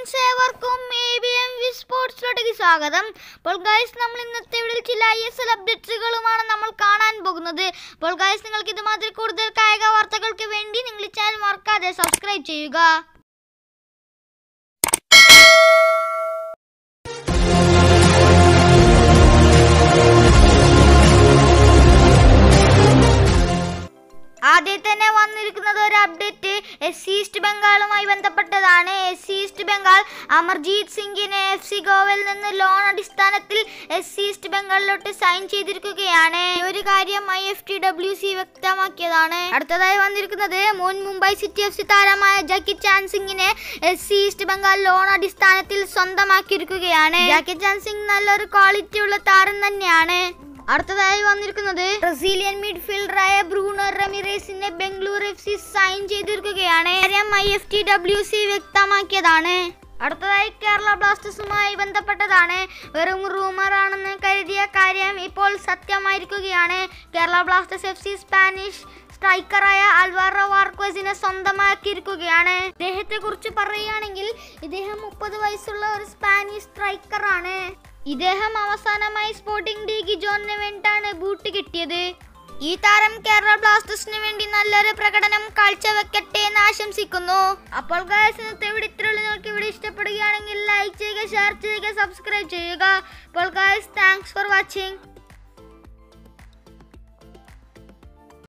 friends ഏവർക്കും A B M V സ്പോർട്സിലോട്ടേക്ക് സ്വാഗതം അപ്പോൾ ഗൈസ് നമ്മൾ ഇന്നത്തെ വീഡിയോയിൽ ചില ഐ എസ് എൽ അപ്ഡേറ്റ്സുകളുമാണ് നമ്മൾ കാണാൻ പോകുന്നത് അപ്പോൾ ഗൈസ് നിങ്ങൾക്ക് ഇതുമാതിരി കൂടുതൽ കായിക വാർത്തകൾക്ക് വേണ്ടി നിങ്ങൾ ഈ ചാനൽ മറക്കാതെ സബ്സ്ക്രൈബ് ചെയ്യുക ആദ്യം തന്നെ വന്നിരിക്കുന്നത് ഒരു അപ്ഡേറ്റ് എസ് സി ഈസ്റ്റ് ബംഗാളുമായി ബന്ധപ്പെട്ടതാണ് S C East Bengal Amarjit സിംഗിനെ എഫ് സി ഗോവയിൽ നിന്ന് ലോൺ അടിസ്ഥാനത്തിൽ എസ് സി ഈസ്റ്റ് ബംഗാളിലോട്ട് സൈൻ ചെയ്തിരിക്കുകയാണ് ഈ ഒരു കാര്യം I F T W C വ്യക്തമാക്കിയതാണ് അടുത്തതായി വന്നിരിക്കുന്നത് മുൻ മുംബൈ സിറ്റി എഫ് സി താരമായ ജാക്കി ചാൻ സിംഗിനെ S C East Bengal loan അടിസ്ഥാനത്തിൽ സ്വന്തമാക്കിയിരിക്കുകയാണ് ജാക്കി ചാൻ സിംഗ് നല്ലൊരു ക്വാളിറ്റി ഉള്ള താരം തന്നെയാണ് അടുത്തതായി വന്നിരിക്കുന്നത് ബ്രസീലിയൻ മിഡ്ഫീൽഡറായ ബ്രൂണോ റെമിറേസിനെ ബംഗളൂരു എഫ് സി സൈൻ ചെയ്തിരിക്കുകയാണ് കാര്യം I F T W C വ്യക്തമാക്കിയതാണ് അടുത്തതായി കേരള ബ്ലാസ്റ്റേഴ്സുമായി ബന്ധപ്പെട്ടതാണ് വെറും റൂമർ ആണെന്ന് കരുതിയ കാര്യം ഇപ്പോൾ സത്യമായിരിക്കുകയാണ് Kerala Blasters F C Spanish സ്ട്രൈക്കറായ അൽവാറോ വാർക്കോസിനെ സ്വന്തമാക്കിയിരിക്കുകയാണ് ഇദ്ദേഹത്തെ കുറിച്ച് പറയുകയാണെങ്കിൽ ഇദ്ദേഹം മുപ്പത് വയസ്സുള്ള ഒരു സ്പാനിഷ് സ്ട്രൈക്കറാണ് ഇദ്ദേഹം അവസാനമായി സ്പോർട്ടിംഗ് ഡി ഗിജോണിന് വേണ്ടിയാണ് ബൂട്ട് കിട്ടിയത് ഈ താരം കേരള ബ്ലാസ്റ്റേഴ്സിന് വേണ്ടി നല്ലൊരു പ്രകടനം കാഴ്ചവെക്കട്ടെ എന്ന് ആശംസിക്കുന്നു അപ്പോൾ guys, ഇന്നത്തെ ഇവിടെ ഇത്രയുള്ളൂ നിങ്ങൾക്ക് ഇവിടെ ഇഷ്ടപ്പെടുകയാണെങ്കിൽ ലൈക്ക് ചെയ്യുക ഷെയർ ചെയ്യുക സബ്സ്ക്രൈബ് ചെയ്യുക അപ്പോൾ ഗായ്സ് താങ്ക്സ് ഫോർ വാച്ചിങ്